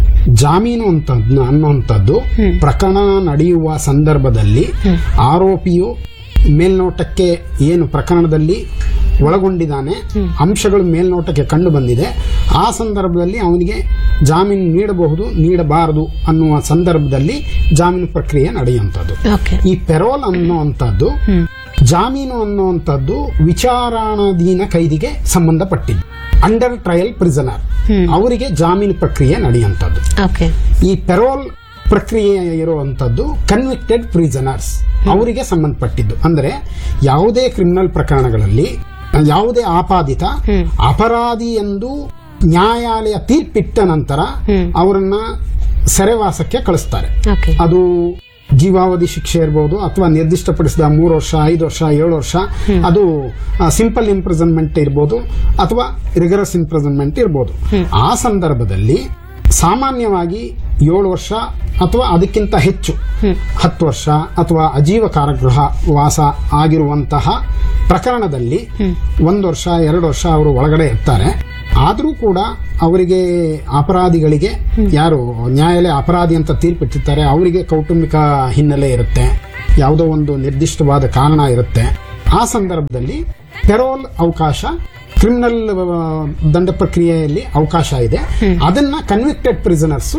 ಜಾಮೀನು ಅಂತ ಅನ್ನುವಂಥದ್ದು ಪ್ರಕರಣ ನಡೆಯುವ ಸಂದರ್ಭದಲ್ಲಿ ಆರೋಪಿಯು ಮೇಲ್ನೋಟಕ್ಕೆ ಏನು ಪ್ರಕರಣದಲ್ಲಿ ಒಳಗೊಂಡಿದ್ದಾನೆ ಅಂಶಗಳು ಮೇಲ್ನೋಟಕ್ಕೆ ಕಂಡು ಬಂದಿದೆ ಆ ಸಂದರ್ಭದಲ್ಲಿ ಅವನಿಗೆ ಜಾಮೀನು ನೀಡಬಹುದು ನೀಡಬಾರದು ಅನ್ನುವ ಸಂದರ್ಭದಲ್ಲಿ ಜಾಮೀನು ಪ್ರಕ್ರಿಯೆ ನಡೆಯುವಂಥದ್ದು ಓಕೆ ಈ ಪೆರೋಲ್ ಅನ್ನುವಂಥದ್ದು ಜಾಮೀನು ಅನ್ನುವಂಥದ್ದು ವಿಚಾರಣಾಧೀನ ಕೈದಿಗೆ ಸಂಬಂಧಪಟ್ಟಿದ್ದು ಅಂಡರ್ ಟ್ರಯಲ್ ಪ್ರಿಸನರ್ ಅವರಿಗೆ ಜಾಮೀನು ಪ್ರಕ್ರಿಯೆ ನಡೆಯುವಂಥದ್ದು ಓಕೆ ಈ ಪೆರೋಲ್ ಪ್ರಕ್ರಿಯೆ ಇರುವಂತದ್ದು ಕನ್ವಿಕ್ಟೆಡ್ ಪ್ರಿಸನರ್ಸ್ ಅವರಿಗೆ ಸಂಬಂಧಪಟ್ಟಿದ್ದು ಅಂದ್ರೆ ಯಾವುದೇ ಕ್ರಿಮಿನಲ್ ಪ್ರಕರಣಗಳಲ್ಲಿ ಯಾವುದೇ ಆಪಾದಿತ ಅಪರಾಧಿ ಎಂದು ನ್ಯಾಯಾಲಯ ತೀರ್ಪಿಟ್ಟ ನಂತರ ಅವರನ್ನ ಸೆರೆವಾಸಕ್ಕೆ ಕಳಿಸ್ತಾರೆ ಓಕೆ ಅದು ಜೀವಾವಧಿ ಶಿಕ್ಷೆ ಇರಬಹುದು ಅಥವಾ ನಿರ್ದಿಷ್ಟಪಡಿಸಿದ ಮೂರು ವರ್ಷ ಐದು ವರ್ಷ ಏಳು ವರ್ಷ ಅದು ಸಿಂಪಲ್ ಇಂಪ್ರಿಸನ್ಮೆಂಟ್ ಇರಬಹುದು ಅಥವಾ ರಿಗರಸ್ ಇಂಪ್ರಿಸನ್ಮೆಂಟ್ ಇರಬಹುದು ಆ ಸಂದರ್ಭದಲ್ಲಿ ಸಾಮಾನ್ಯವಾಗಿ ಏಳು ವರ್ಷ ಅಥವಾ ಅದಕ್ಕಿಂತ ಹೆಚ್ಚು ಹತ್ತು ವರ್ಷ ಅಥವಾ ಅಜೀವ ಕಾರಾಗೃಹ ವಾಸ ಆಗಿರುವಂತಹ ಪ್ರಕರಣದಲ್ಲಿ ಒಂದು ವರ್ಷ ಎರಡು ವರ್ಷ ಅವರು ಒಳಗಡೆ ಇರ್ತಾರೆ ಆದರೂ ಕೂಡ ಅವರಿಗೆ ಅಪರಾಧಿಗಳಿಗೆ ಯಾರು ನ್ಯಾಯಾಲಯ ಅಪರಾಧಿ ಅಂತ ತೀರ್ಪಿಟ್ಟಿರ್ತಾರೆ ಅವರಿಗೆ ಕೌಟುಂಬಿಕ ಹಿನ್ನೆಲೆ ಇರುತ್ತೆ ಯಾವುದೋ ಒಂದು ನಿರ್ದಿಷ್ಟವಾದ ಕಾರಣ ಇರುತ್ತೆ ಆ ಸಂದರ್ಭದಲ್ಲಿ ಪೆರೋಲ್ ಅವಕಾಶ ಕ್ರಿಮಿನಲ್ ದಂಡ ಪ್ರಕ್ರಿಯೆಯಲ್ಲಿ ಅವಕಾಶ ಇದೆ ಅದನ್ನ ಕನ್ವಿಕ್ಟೆಡ್ ಪ್ರಿಸನರ್ಸ್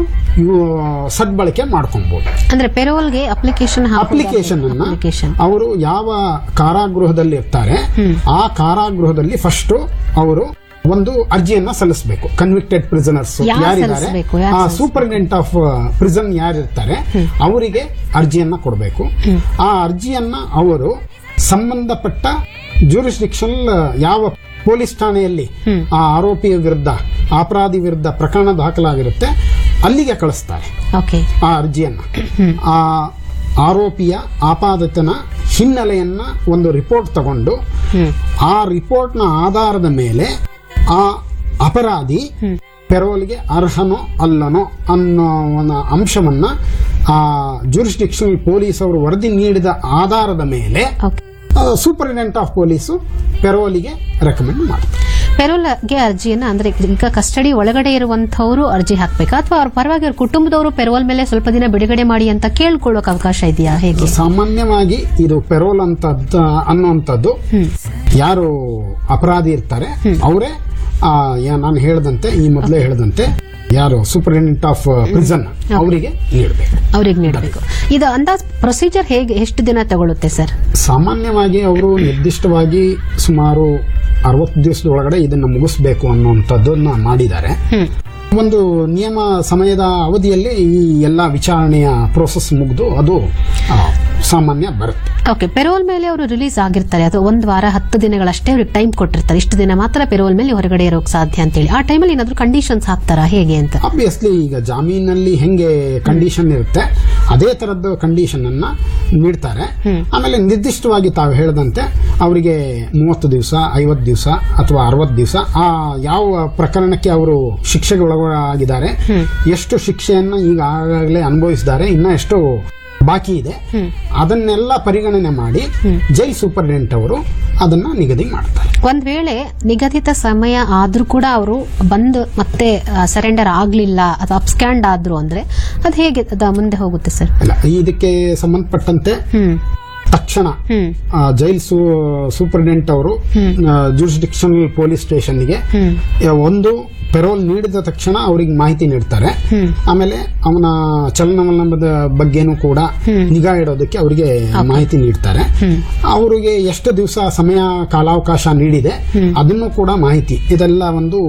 ಸದ್ಬಳಕೆ ಮಾಡ್ಕೊಬಹುದು ಅಂದ್ರೆ ಪೆರೋಲ್ಗೆ ಅಪ್ಲಿಕೇಶನ್ ಅಪ್ಲಿಕೇಶನ್ ಅನ್ನ ಅಪ್ಲಿಕೇಶನ್ ಅವರು ಯಾವ ಕಾರಾಗೃಹದಲ್ಲಿ ಇರ್ತಾರೆ ಆ ಕಾರಾಗೃಹದಲ್ಲಿ ಫಸ್ಟ್ ಅವರು ಒಂದು ಅರ್ಜಿಯನ್ನ ಸಲ್ಲಿಸಬೇಕು ಕನ್ವಿಕ್ಟೆಡ್ ಪ್ರಿಸನರ್ಸ್ ಯಾರು ಯಾರಿದ್ದಾರೆ ಸಲ್ಲಿಸ್ಬೇಕು? ಯಾರು ಆ ಸಲ್ಲಿಸ್ಬೇಕು? ಸೂಪರಿಂಟೆಂಡೆಂಟ್ ಆಫ್ ಪ್ರಿಸನ್ ಯಾರಿರ್ತಾರೆ ಅವರಿಗೆ ಅರ್ಜಿಯನ್ನ ಕೊಡಬೇಕು ಆ ಅರ್ಜಿಯನ್ನ ಅವರು ಸಂಬಂಧಪಟ್ಟ ಜೂರಿಸ್ಡಿಕ್ಷನ್ ಯಾವ ಪೊಲೀಸ್ ಠಾಣೆಯಲ್ಲಿ ಆ ಆರೋಪಿಯ ವಿರುದ್ಧ ಅಪರಾಧಿ ವಿರುದ್ಧ ಪ್ರಕರಣ ದಾಖಲಾಗಿರುತ್ತೆ ಅಲ್ಲಿಗೆ ಕಳಿಸ್ತಾರೆ ಓಕೆ ಆ ಅರ್ಜಿಯನ್ನ ಆ ಆರೋಪಿಯ ಆಪಾದಿತನ ಹಿನ್ನೆಲೆಯನ್ನ ಒಂದು ರಿಪೋರ್ಟ್ ತಗೊಂಡು ಆ ರಿಪೋರ್ಟ್ನ ಆಧಾರದ ಮೇಲೆ ಆ ಅಪರಾಧಿ ಪೆರೋಲ್ಗೆ ಅರ್ಹನೋ ಅಲ್ಲನೋ ಅನ್ನೋ ಒಂದು ಅಂಶವನ್ನ ಆ ಜೂರಿಸ್ಡಿಕ್ಷನಲ್ ಪೊಲೀಸ್ ಅವರು ವರದಿ ನೀಡಿದ ಆಧಾರದ ಮೇಲೆ ಓಕೆ ಸೂಪರಿಂಟೆಂಡೆಂಟ್ ಆಫ್ ಪೊಲೀಸು ಪೆರೋಲಿಗೆ ರೆಕಮೆಂಡ್ ಮಾಡ್ತಾರೆ ಪೆರೋಲ್ಗೆ ಅರ್ಜಿಯನ್ನ ಅಂದ್ರೆ ಈಗ ಕಸ್ಟಡಿ ಒಳಗಡೆ ಇರುವಂತವರು ಅರ್ಜಿ ಹಾಕ್ಬೇಕಾ ಅಥವಾ ಅವ್ರ ಪರವಾಗಿ ಅವ್ರ ಕುಟುಂಬದವರು ಪೆರೋಲ್ ಮೇಲೆ ಸ್ವಲ್ಪ ದಿನ ಬಿಡುಗಡೆ ಮಾಡಿ ಅಂತ ಕೇಳ್ಕೊಳ್ಳೋಕೆ ಅವಕಾಶ ಇದೆಯಾ ಹೇಗೆ ಸಾಮಾನ್ಯವಾಗಿ ಇದು ಪೆರೋಲ್ ಅಂತ ಅನ್ನುವಂಥದ್ದು ಯಾರು ಅಪರಾಧಿ ಇರ್ತಾರೆ ಅವರೇ ನಾನು ಹೇಳದಂತೆ ಈ ಮೊದಲೇ ಹೇಳದಂತೆ ಯಾರು ಸೂಪರಿಂಟೆಂಡೆಂಟ್ ಆಫ್ ಪ್ರಿಸನ್ ಅವರಿಗೆ ನೀಡಬೇಕು ಅವ್ರಿಗೆ ನೀಡಬೇಕು ಇದು ಅಂದಾಜ್ ಪ್ರೊಸೀಜರ್ ಹೇಗೆ ಎಷ್ಟು ದಿನ ತಗೊಳುತ್ತೆ ಸರ್ ಸಾಮಾನ್ಯವಾಗಿ ಅವರು ನಿರ್ದಿಷ್ಟವಾಗಿ ಸುಮಾರು ಅರವತ್ತು ದಿವಸದ ಒಳಗಡೆ ಇದನ್ನ ಮುಗಿಸ್ಬೇಕು ಅನ್ನುವಂಥದ್ದನ್ನ ಮಾಡಿದ್ದಾರೆ ಒಂದು ನಿಯಮ ಸಮಯದ ಅವಧಿಯಲ್ಲಿ ಈ ಎಲ್ಲ ವಿಚಾರಣೆಯ ಪ್ರೋಸೆಸ್ ಮುಗಿದು ಅದು ಆ, ಸಾಮಾನ್ಯ ಬರುತ್ತೆ ಓಕೆ ಪೆರೋಲ್ ಮೇಲೆ ಅವರು ರಿಲೀಸ್ ಆಗಿರ್ತಾರೆ ಅಥವಾ ಒಂದ್ ವಾರ ಹತ್ತು ದಿನಗಳಷ್ಟೇ ಅವ್ರಿಗೆ ಟೈಮ್ ಕೊಟ್ಟಿರ್ತಾರೆ ಇಷ್ಟು ದಿನ ಮಾತ್ರ ಪೆರೋಲ್ ಮೇಲೆ ಹೊರಗಡೆ ಇರೋಕ್ ಸಾಧ್ಯ ಅಂತೇಳಿ ಆ ಟೈಮಲ್ಲಿ ಏನಾದ್ರು ಕಂಡೀಷನ್ಸ್ ಹಾಕ್ತಾರಾ ಹೇಗೆ ಅಂತ ಆಬ್ವಿಯಸ್ಲಿ ಈಗ ಜಾಮೀನಲ್ಲಿ ಹೆಂಗೆ ಕಂಡೀಷನ್ ಇರುತ್ತೆ ಅದೇ ತರದ್ದು ಕಂಡೀಷನ್ ಅನ್ನ ನೀಡ್ತಾರೆ ಆಮೇಲೆ ನಿರ್ದಿಷ್ಟವಾಗಿ ತಾವು ಹೇಳದಂತೆ ಅವರಿಗೆ ಮೂವತ್ತು ದಿವಸ ಐವತ್ತು ದಿವಸ ಅಥವಾ ಅರವತ್ತು ದಿವಸ ಆ ಯಾವ ಪ್ರಕರಣಕ್ಕೆ ಅವರು ಶಿಕ್ಷೆಗೆ ಒಳಗಾಗಿದ್ದಾರೆ ಎಷ್ಟು ಶಿಕ್ಷೆಯನ್ನ ಈಗ ಆಗಾಗಲೇ ಅನುಭವಿಸಿದ್ದಾರೆ ಇನ್ನ ಎಷ್ಟು ಬಾಕಿ ಇದೆ ಅದನ್ನೆಲ್ಲ ಪರಿಗಣನೆ ಮಾಡಿ ಜೈಲ್ ಸೂಪರಿಂಟೆಂಡೆಂಟ್ ಅವರು ಅದನ್ನ ನಿಗದಿ ಮಾಡ್ತಾರೆ ಒಂದ್ ವೇಳೆ ನಿಗದಿತ ಸಮಯ ಆದ್ರೂ ಕೂಡ ಅವರು ಬಂದು ಮತ್ತೆ ಸರೆಂಡರ್ ಆಗ್ಲಿಲ್ಲ ಅಥವಾ ಅಪ್ಸ್ಕ್ಯಾಂಡ್ ಆದ್ರು ಅಂದ್ರೆ ಅದು ಹೇಗೆ ಅದ ಮುಂದೆ ಹೋಗುತ್ತೆ ಸರ್ ಇಲ್ಲ ಇದಕ್ಕೆ ಸಂಬಂಧಪಟ್ಟಂತೆ ಹ್ಮ್ ತಕ್ಷಣ ಹ್ಮ್ ಆ, ಜೈಲ್ ಸೂಪರಿಂಟೆಂಡೆಂಟ್ ಅವರು ಜೂರಿಸ್ಡಿಕ್ಷನಲ್ ಪೊಲೀಸ್ ಸ್ಟೇಷನ್ಗೆ ಒಂದು ಪೆರೋಲ್ ನೀಡಿದ ತಕ್ಷಣ ಅವರಿಗೆ ಮಾಹಿತಿ ನೀಡ್ತಾರೆ ಆಮೇಲೆ ಅವನ ಚಲನವಲನದ ಬಗ್ಗೆನೂ ಕೂಡ ನಿಗಾ ಇಡೋದಕ್ಕೆ ಅವರಿಗೆ ಮಾಹಿತಿ ನೀಡ್ತಾರೆ ಅವರಿಗೆ ಎಷ್ಟು ದಿವಸ ಸಮಯ ಕಾಲಾವಕಾಶ ನೀಡಿದೆ ಅದನ್ನು ಕೂಡ ಮಾಹಿತಿ ಇದೆಲ್ಲ ಒಂದು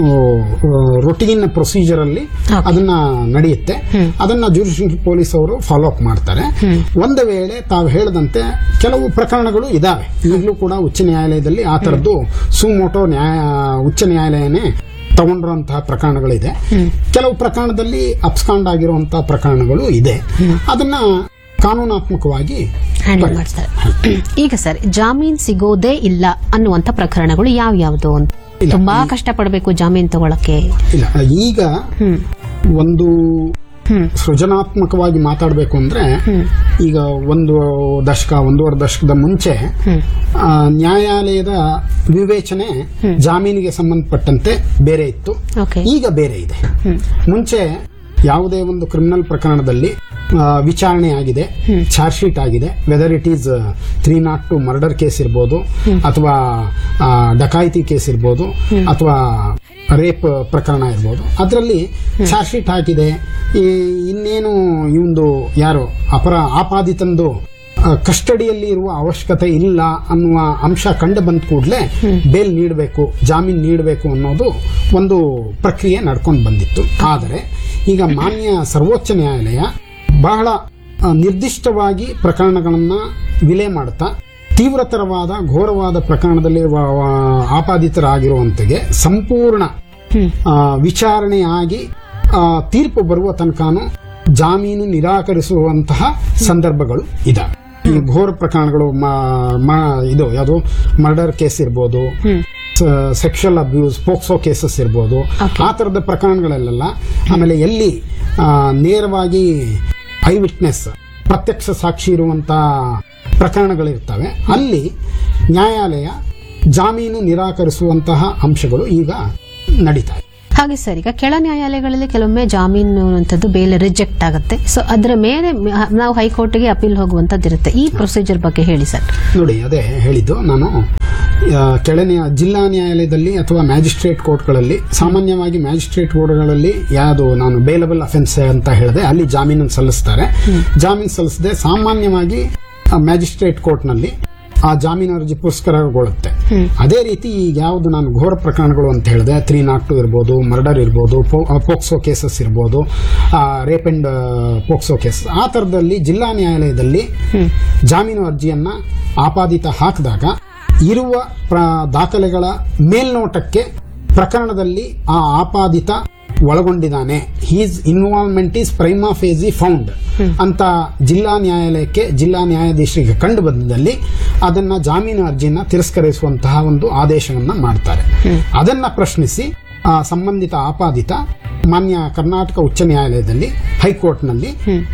ರೊಟೀನ್ ಪ್ರೊಸೀಜರ್ ಅಲ್ಲಿ ಅದನ್ನ ನಡೆಯುತ್ತೆ ಅದನ್ನ ಜೂರಿಸ್ಡಿಕ್ಷನ್ ಪೊಲೀಸ್ ಅವರು ಫಾಲೋ ಅಪ್ ಮಾಡ್ತಾರೆ ಒಂದು ವೇಳೆ ತಾವು ಹೇಳದಂತೆ ಕೆಲವು ಪ್ರಕರಣಗಳು ಇದಾವೆ ಈಗಲೂ ಕೂಡ ಉಚ್ಚ ನ್ಯಾಯಾಲಯದಲ್ಲಿ ಆ ತರದ್ದು ಸುಮೋಟೋ ನ್ಯಾಯ ಉಚ್ಚ ನ್ಯಾಯಾಲಯನೇ ತಗೊಂಡಿರುವಂತಹ ಪ್ರಕರಣಗಳಿದೆ ಕೆಲವು ಪ್ರಕರಣದಲ್ಲಿ ಅಪ್ಸ್ಕಾಂಡ್ ಆಗಿರುವಂತಹ ಪ್ರಕರಣಗಳು ಇದೆ ಅದನ್ನ ಕಾನೂನಾತ್ಮಕವಾಗಿ ಹ್ಯಾಂಡಲ್ ಮಾಡ್ತಾರೆ ಈಗ ಸರ್ ಜಾಮೀನ್ ಸಿಗೋದೇ ಇಲ್ಲ ಅನ್ನುವಂತ ಪ್ರಕರಣಗಳು ಯಾವ ಯಾವ್ದು ಅಂತ ಇಲ್ಲ. ತುಂಬಾ ಕಷ್ಟಪಡಬೇಕು ಜಾಮೀನ್ ತಗೊಳಕ್ಕೆ ಇಲ್ಲ ಈಗ ಹ್ಮ್ ಒಂದು ಹ್ಮ್ ಸೃಜನಾತ್ಮಕವಾಗಿ ಮಾತಾಡಬೇಕು ಅಂದ್ರೆ ಈಗ ಒಂದು ದಶಕ ಒಂದೂವರೆ ದಶಕದ ಮುಂಚೆ ಹ್ಮ್ ಆ, ನ್ಯಾಯಾಲಯದ ವಿವೇಚನೆ ಜಾಮೀನಿಗೆ ಸಂಬಂಧಪಟ್ಟಂತೆ ಬೇರೆ ಇತ್ತು ಓಕೆ ಈಗ ಬೇರೆ ಇದೆ ಮುಂಚೆ ಯಾವುದೇ ಒಂದು ಕ್ರಿಮಿನಲ್ ಪ್ರಕರಣದಲ್ಲಿ ಆ, ವಿಚಾರಣೆ ಆಗಿದೆ ಚಾರ್ಜ್ ಶೀಟ್ ಆಗಿದೆ whether it is three not two murder case ಇರ್ಬೋದು ಅಥವಾ ಆ, ಡಕಾಯಿತಿ ಕೇಸ್ ಇರ್ಬೋದು ಅಥವಾ ರೇಪ್ ಪ್ರಕರಣ ಇರ್ಬೋದು ಅದರಲ್ಲಿ ಚಾರ್ಜ್ ಶೀಟ್ ಹಾಕಿದೆ ಈ ಇನ್ನೇನು ಇವಂದು ಯಾರು ಅಪರ ಆಪಾದಿತಂದು ಆ, ಕಸ್ಟಡಿಯಲ್ಲಿ ಇರುವ ಅವಶ್ಯಕತೆ ಇಲ್ಲ ಅನ್ನುವ ಅಂಶ ಕಂಡು ಬಂದ ಕೂಡಲೇ ಬೇಲ್ ನೀಡಬೇಕು ಜಾಮೀನು ನೀಡಬೇಕು ಅನ್ನೋದು ಒಂದು ಪ್ರಕ್ರಿಯೆ ನಡ್ಕೊಂಡು ಬಂದಿತ್ತು ಆದರೆ ಈಗ ಮಾನ್ಯ ಸರ್ವೋಚ್ಚ ನ್ಯಾಯಾಲಯ ಬಹಳ ಆ, ನಿರ್ದಿಷ್ಟವಾಗಿ ಪ್ರಕರಣಗಳನ್ನ ವಿಲೆ ಮಾಡ್ತಾ ತೀವ್ರತರವಾದ ಘೋರವಾದ ಪ್ರಕರಣದಲ್ಲಿ ವ- ವ- ಆಪಾದಿತರಾಗಿರುವಂತೆಗೆ ಸಂಪೂರ್ಣ ಆ, ವಿಚಾರಣೆ ಆಗಿ ಆ, ತೀರ್ಪು ಬರುವ ತನಕನೂ ಜಾಮೀನು ನಿರಾಕರಿಸುವಂತಹ ಸಂದರ್ಭಗಳು ಇದಾವೆ ಈ ಘೋರ ಪ್ರಕರಣಗಳು ಮ- ಮ- ಇದು ಯಾವುದು ಮರ್ಡರ್ ಕೇಸ್ ಇರ್ಬೋದು ಸೆಕ್ಷುವಲ್ ಅಬ್ಯೂಸ್ ಪೋಕ್ಸೋ ಕೇಸಸ್ ಇರ್ಬೋದು Okay. ಆ ತರದ ಪ್ರಕರಣಗಳಲ್ಲೆಲ್ಲ ಆಮೇಲೆ ಎಲ್ಲಿ ಆ, ನೇರವಾಗಿ ಐ ವಿಟ್ನೆಸ್ ಪ್ರತ್ಯಕ್ಷ ಸಾಕ್ಷಿ ಇರುವಂತ ಪ್ರಕರಣಗಳಿರ್ತವೆ ಅಲ್ಲಿ ನ್ಯಾಯಾಲಯ ಜಾಮೀನು ನಿರಾಕರಿಸುವಂತಹ ಅಂಶಗಳು ಈಗ ನಡೀತಾ ಇದೆ ಹಾಗೆ ಸರ್ ಈಗ ಕೆಳ ನ್ಯಾಯಾಲಯಗಳಲ್ಲಿ ಕೆಲವೊಮ್ಮೆ ಜಾಮೀನು ಅನ್ನುವಂಥದ್ದು ಬೇಲ್ ರಿಜೆಕ್ಟ್ ಆಗುತ್ತೆ ಸೊ ಅದರ ಮೇಲೆ ಮ- ನಾವು ಹೈಕೋರ್ಟ್ಗೆ ಅಪೀಲ್ ಹೋಗುವಂತದ್ದಿರುತ್ತೆ ಈ ಪ್ರೊಸೀಜರ್ ಬಗ್ಗೆ ಹೇಳಿ ಸರ್ ನೋಡಿ ಅದೇ ಹೇಳಿದ್ದು ನಾನು ಆ, ಕೆಳ ನ್ಯಾ- ಜಿಲ್ಲಾ ನ್ಯಾಯಾಲಯದಲ್ಲಿ ಅಥವಾ ಮ್ಯಾಜಿಸ್ಟ್ರೇಟ್ ಕೋರ್ಟ್ಗಳಲ್ಲಿ ಸಾಮಾನ್ಯವಾಗಿ ಮ್ಯಾಜಿಸ್ಟ್ರೇಟ್ ಕೋರ್ಟ್ಗಳಲ್ಲಿ ಯಾವುದು ನಾನು ಬೇಲಬಲ್ ಅಫೆನ್ಸ್ ಅಂತ ಹೇಳಿದೆ ಅಲ್ಲಿ ಜಾಮೀನು ಸಲ್ಲಿಸ್ತಾರೆ ಜಾಮೀನು ಸಲ್ಲಿಸದೆ ಸಾಮಾನ್ಯವಾಗಿ ಮ್ಯಾಜಿಸ್ಟ್ರೇಟ್ ಕೋರ್ಟ್ನಲ್ಲಿ ಆ ಜಾಮೀನು ಅರ್ಜಿ ಪುರಸ್ಕಾರಗೊಳ್ಳುತ್ತೆ ಅದೇ ರೀತಿ ಈಗ ಯಾವುದು ನಾನು ಘೋರ ಪ್ರಕರಣಗಳು ಅಂತ ಹೇಳಿದೆ ತ್ರೀ ನಾಟ್ ಟು ಇರ್ಬೋದು ಮರ್ಡರ್ ಇರ್ಬೋದು ಪೋಕ್ಸೋ ಕೇಸಸ್ ಇರ್ಬೋದು ರೇಪ್ ಅಂಡ್ ಪೋಕ್ಸೋ ಕೇಸ್ ಆ ತರದಲ್ಲಿ ಜಿಲ್ಲಾ ನ್ಯಾಯಾಲಯದಲ್ಲಿ ಜಾಮೀನು ಅರ್ಜಿಯನ್ನ ಆಪಾದಿತ ಹಾಕಿದಾಗ ಇರುವ ಪ್ರ- ದಾಖಲೆಗಳ ಮೇಲ್ನೋಟಕ್ಕೆ ಪ್ರಕರಣದಲ್ಲಿ ಆ ಆಪಾದಿತ ಒಳಗೊಂಡಿದ್ದಾನೆ his involvement is prima facie found ಅಂತ ಜಿಲ್ಲಾ ನ್ಯಾಯಾಲಯಕ್ಕೆ ಜಿಲ್ಲಾ ನ್ಯಾಯಾಧೀಶರಿಗೆ ಕಂಡು ಬಂದಲ್ಲಿ ಅದನ್ನ ಜಾಮೀನು ಅರ್ಜಿಯನ್ನ ತಿರಸ್ಕರಿಸುವಂತಹ ಒಂದು ಆದೇಶವನ್ನ ಮಾಡ್ತಾರೆ ಅದನ್ನ ಪ್ರಶ್ನಿಸಿ ಆ ಸಂಬಂಧಿತ ಆಪಾದಿತ ಮಾನ್ಯ ಕರ್ನಾಟಕ ಉಚ್ಚ ನ್ಯಾಯಾಲಯದಲ್ಲಿ ಹೈಕೋರ್ಟ್ನಲ್ಲಿ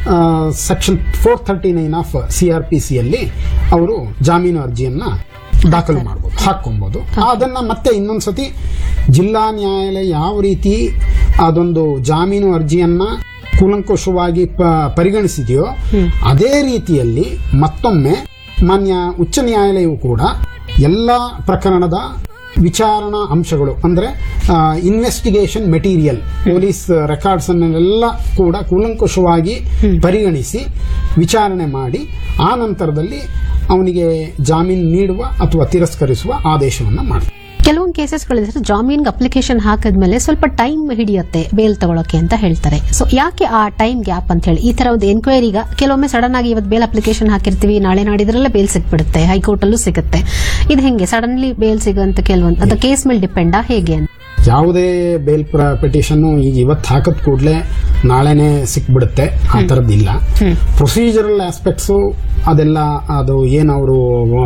section four thirty nine of ಸಿಆರ್ಪಿಸಿಯಲ್ಲಿ ಅವರು ಜಾಮೀನು ಅರ್ಜಿಯನ್ನ ದಾಖಲು ಮಾಡಬಹುದು ಹಾಕೊಬಹುದು ಅದನ್ನ ಮತ್ತೆ ಇನ್ನೊಂದ್ಸತಿ ಜಿಲ್ಲಾ ನ್ಯಾಯಾಲಯ ಯಾವ ರೀತಿ ಅದೊಂದು ಜಾಮೀನು ಅರ್ಜಿಯನ್ನ ಕೂಲಂಕುಷವಾಗಿ ಪ- ಪರಿಗಣಿಸಿದೆಯೋ ಅದೇ ರೀತಿಯಲ್ಲಿ ಮತ್ತೊಮ್ಮೆ ಮಾನ್ಯ ಉಚ್ಚ ನ್ಯಾಯಾಲಯವು ಕೂಡ ಎಲ್ಲಾ ಪ್ರಕರಣದ ವಿಚಾರಣಾ ಅಂಶಗಳು ಅಂದ್ರೆ ಇನ್ವೆಸ್ಟಿಗೇಷನ್ ಮೆಟೀರಿಯಲ್ ಪೊಲೀಸ್ ರೆಕಾರ್ಡ್ಸ್ ಅನ್ನೆಲ್ಲ ಕೂಡ ಕೂಲಂಕುಷವಾಗಿ ಪರಿಗಣಿಸಿ ವಿಚಾರಣೆ ಮಾಡಿ ಆ ನಂತರದಲ್ಲಿ ಅವನಿಗೆ ಜಾಮೀನು ನೀಡುವ ಅಥವಾ ತಿರಸ್ಕರಿಸುವ ಆದೇಶವನ್ನ ಮಾಡಿ ಕೆಲವೊಂದು ಕೇಸಸ್ಗಳಿದ್ರೆ ಜಾಮೀನ್ಗೆ ಅಪ್ಲಿಕೇಶನ್ ಹಾಕಿದ್ಮೇಲೆ ಸ್ವಲ್ಪ ಟೈಮ್ ಹಿಡಿಯುತ್ತೆ ಬೇಲ್ ತಗೊಳಕ್ಕೆ ಅಂತ ಹೇಳ್ತಾರೆ ಸೊ ಯಾಕೆ ಆ ಟೈಮ್ ಗ್ಯಾಪ್ ಅಂತ ಹೇಳಿ ಈ ತರ ಒಂದು ಎನ್ಕ್ವೈರಿಗ ಕೆಲವೊಮ್ಮೆ ಸಡನ್ ಆಗಿ ಇವತ್ತು ಬೇಲ್ ಅಪ್ಲಿಕೇಶನ್ ಹಾಕಿರ್ತೀವಿ ನಾಳೆ ನಾಡಿದ್ರಲ್ಲೇ ಬೇಲ್ ಸಿಕ್ಬಿಡುತ್ತೆ ಹೈಕೋರ್ಟ್ ಅಲ್ಲೂ ಸಿಗುತ್ತೆ ಇದು ಹೆಂಗೆ ಸಡನ್ಲಿ ಬೇಲ್ ಸಿಗುವಂತ ಕೆಲವೊಂದು ಅದು ಕೇಸ್ ಮೇಲೆ ಡಿಪೆಂಡಾ ಹೇಗೆ ಅಂತ ಯಾವುದೇ ಬೇಲ್ ಪಿಟಿಷನ್ ಈಗ ಇವತ್ತು ಹಾಕದ್ ಕೂಡಲೇ ನಾಳೆನೆ ಸಿಕ್ಬಿಡುತ್ತೆ ಆ ಥರದ್ದಿಲ್ಲ ಪ್ರೊಸೀಜರಲ್ ಆಸ್ಪೆಕ್ಟ್ಸು ಅದೆಲ್ಲ ಅದು ಏನು ಅವರು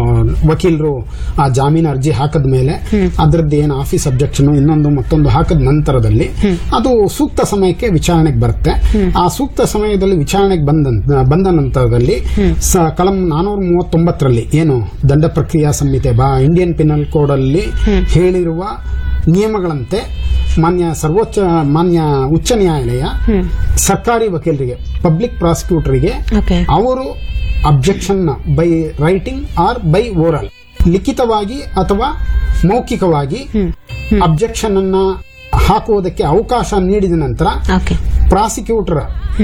ವಕೀಲರು ಆ ಜಾಮೀನು ಅರ್ಜಿ ಹಾಕದ ಮೇಲೆ ಅದ್ರದ್ದು ಏನು ಆಫೀಸ್ ಅಬ್ಜೆಕ್ಷನ್ ಇನ್ನೊಂದು ಮತ್ತೊಂದು ಹಾಕದ ನಂತರದಲ್ಲಿ ಅದು ಸೂಕ್ತ ಸಮಯಕ್ಕೆ ವಿಚಾರಣೆಗೆ ಬರುತ್ತೆ ಆ ಸೂಕ್ತ ಸಮಯದಲ್ಲಿ ವಿಚಾರಣೆಗೆ ಬಂದ ಬಂದ ನಂತರದಲ್ಲಿ ಸ- ಕಲಂ ನಾನೂರ ಮೂವತ್ತೊಂಬತ್ತರಲ್ಲಿ ಏನು ದಂಡ ಪ್ರಕ್ರಿಯಾ ಸಂಹಿತೆ ಬಾ ಇಂಡಿಯನ್ ಪಿನಲ್ ಕೋಡ್ ಅಲ್ಲಿ ಹೇಳಿರುವ ನಿಯಮಗಳಂತೆ ಮಾನ್ಯ ಸರ್ವೋಚ್ಚ ಮಾನ್ಯ ಉಚ್ಚ ನ್ಯಾಯಾಲಯ ಸರ್ಕಾರಿ ವಕೀಲರಿಗೆ ಪಬ್ಲಿಕ್ ಪ್ರಾಸಿಕ್ಯೂಟರ್ಗೆ ಓಕೆ ಅವರು objection by writing or by oral ಲಿಖಿತವಾಗಿ ಅಥವಾ ಮೌಖಿಕವಾಗಿ ಅಬ್ಜೆಕ್ಷನ್ ಅನ್ನ ಹಾಕುವುದಕ್ಕೆ ಅವಕಾಶ ನೀಡಿದ ನಂತರ ಓಕೆ ಪ್ರಾಸಿಕ್ಯೂಟರ್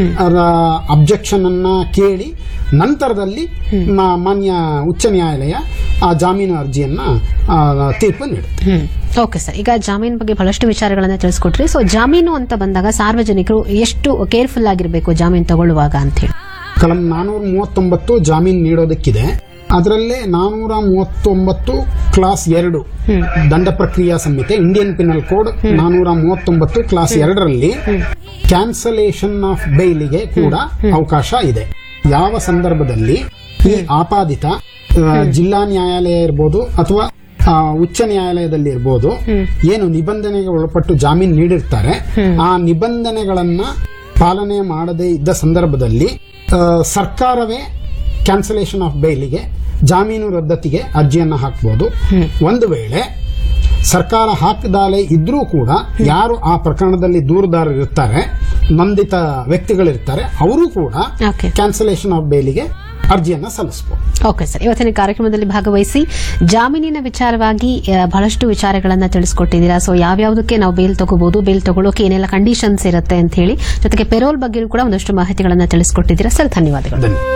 ಅಬ್ಜೆಕ್ಷನ್ ಅನ್ನ ಕೇಳಿ ನಂತರದಲ್ಲಿ ಮಾ- ಮಾನ್ಯ ಉಚ್ಚ ನ್ಯಾಯಾಲಯ ಆ ಜಾಮೀನು ಅರ್ಜಿಯನ್ನ ಆ, ತೀರ್ಪು ನೀಡುತ್ತೆ ಹ್ಮ್ ಓಕೆ ಸರ್ ಈಗ ಜಾಮೀನು ಬಗ್ಗೆ ಬಹಳಷ್ಟು ವಿಚಾರಗಳನ್ನ ತಿಳಿಸ್ಕೊಟ್ರಿ ಸೊ ಜಾಮೀನು ಅಂತ ಬಂದಾಗ ಸಾರ್ವಜನಿಕರು ಎಷ್ಟು ಕೇರ್ಫುಲ್ ಆಗಿರಬೇಕು ಜಾಮೀನು ತಗೊಳ್ಳುವಾಗ ಅಂತ ಹೇಳಿ ಕಲಂ ನಾನೂರ ಮೂವತ್ತೊಂಬತ್ತು ಜಾಮೀನು ನೀಡೋದಕ್ಕಿದೆ ಅದರಲ್ಲೇ ನಾನೂರ ಮೂವತ್ತೊಂಬತ್ತು ಕ್ಲಾಸ್ ಎರಡು ದಂಡ ಪ್ರಕ್ರಿಯಾ ಸಂಹಿತೆ ಇಂಡಿಯನ್ ಪಿನಲ್ ಕೋಡ್ ನಾನೂರ ಮೂವತ್ತೊಂಬತ್ತು ಕ್ಲಾಸ್ ಎರಡರಲ್ಲಿ ಕ್ಯಾನ್ಸಲೇಷನ್ ಆಫ್ ಬೈಲಿಗೆ ಕೂಡ ಅವಕಾಶ ಇದೆ ಯಾವ ಸಂದರ್ಭದಲ್ಲಿ ಈ ಆಪಾದಿತ ಆ, ಜಿಲ್ಲಾ ನ್ಯಾಯಾಲಯ ಇರ್ಬೋದು ಅಥವಾ ಆ, ಉಚ್ಚ ನ್ಯಾಯಾಲಯದಲ್ಲಿ ಇರ್ಬೋದು ಏನು ನಿಬಂಧನೆಗೆ ಒಳಪಟ್ಟು ಜಾಮೀನು ನೀಡಿರ್ತಾರೆ ಆ ನಿಬಂಧನೆಗಳನ್ನ ಪಾಲನೆ ಮಾಡದೇ ಇದ್ದ ಸಂದರ್ಭದಲ್ಲಿ ಆ, ಸರ್ಕಾರವೇ ಕ್ಯಾನ್ಸಲೇಷನ್ ಆಫ್ ಬೈಲಿಗೆ ಜಾಮೀನು ರದ್ದತಿಗೆ ಅರ್ಜಿಯನ್ನ ಹಾಕಬಹುದು ಒಂದು ವೇಳೆ ಸರ್ಕಾರ ಹಾಕದಾಲೆ ಇದ್ರೂ ಕೂಡ ಯಾರು ಆ ಪ್ರಕರಣದಲ್ಲಿ ದೂರುದಾರರು ಇರ್ತಾರೆ ನೊಂದಿತ ವ್ಯಕ್ತಿಗಳಿರ್ತಾರೆ ಅವರು ಕೂಡ ಓಕೆ ಕ್ಯಾನ್ಸಲೇಷನ್ ಆಫ್ ಬೇಲಿಗೆ ಅರ್ಜಿಯನ್ನ ಸಲ್ಲಿಸಬಹುದು ಓಕೆ ಸರ್ ಇವತ್ತಿನ ಕಾರ್ಯಕ್ರಮದಲ್ಲಿ ಭಾಗವಹಿಸಿ ಜಾಮೀನಿನ ವಿಚಾರವಾಗಿ ಆ, ಬಹಳಷ್ಟು ವಿಚಾರಗಳನ್ನ ತಿಳಿಸ್ಕೊಟ್ಟಿದ್ದೀರಾ ಸೊ ಯಾವ್ಯಾವುದಕ್ಕೆ ನಾವು ಬೇಲ್ ತಗೋಬಹುದು ಬೇಲ್ ತಗೊಳ್ಳೋಕೆ ಏನೆಲ್ಲ ಕಂಡೀಷನ್ಸ್ ಇರುತ್ತೆ ಅಂತ ಹೇಳಿ ಜೊತೆಗೆ ಪೆರೋಲ್ ಬಗ್ಗೆ ಕೂಡ ಒಂದಷ್ಟು ಮಾಹಿತಿಗಳನ್ನ ತಿಳಿಸ್ಕೊಟ್ಟಿದ್ದೀರಾ ಸರ್ ಧನ್ಯವಾದಗಳು ಧನ್ಯವಾದ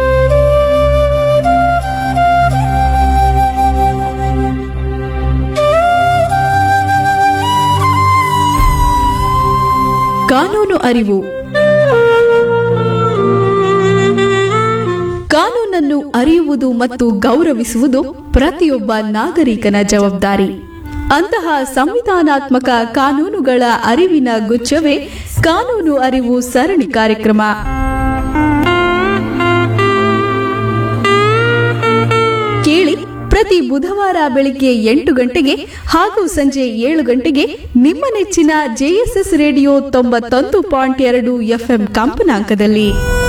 ಕಾನೂನು ಅರಿವು ಕಾನೂನನ್ನು ಅರಿಯುವುದು ಮತ್ತು ಗೌರವಿಸುವುದು ಪ್ರತಿಯೊಬ್ಬ ನಾಗರಿಕನ ಜವಾಬ್ದಾರಿ ಅಂತಹ ಸಂವಿಧಾನಾತ್ಮಕ ಕಾನೂನುಗಳ ಅರಿವಿನ ಗುಚ್ಛವೇ ಕಾನೂನು ಅರಿವು ಸರಣಿ ಕಾರ್ಯಕ್ರಮ ಕೇಳಿ ಪ್ರತಿ ಬುಧವಾರ ಬೆಳಿಗ್ಗೆ ಎಂಟು ಗಂಟೆಗೆ ಹಾಗೂ ಸಂಜೆ ಏಳು ಗಂಟೆಗೆ ನಿಮ್ಮ ನೆಚ್ಚಿನ ಜೆಎಸ್ಎಸ್ ರೇಡಿಯೋ ತೊಂಬತ್ತೊಂದು ಪಾಯಿಂಟ್ ಎರಡು ಎಫ್ಎಂ ಕಂಪನಾಂಕದಲ್ಲಿ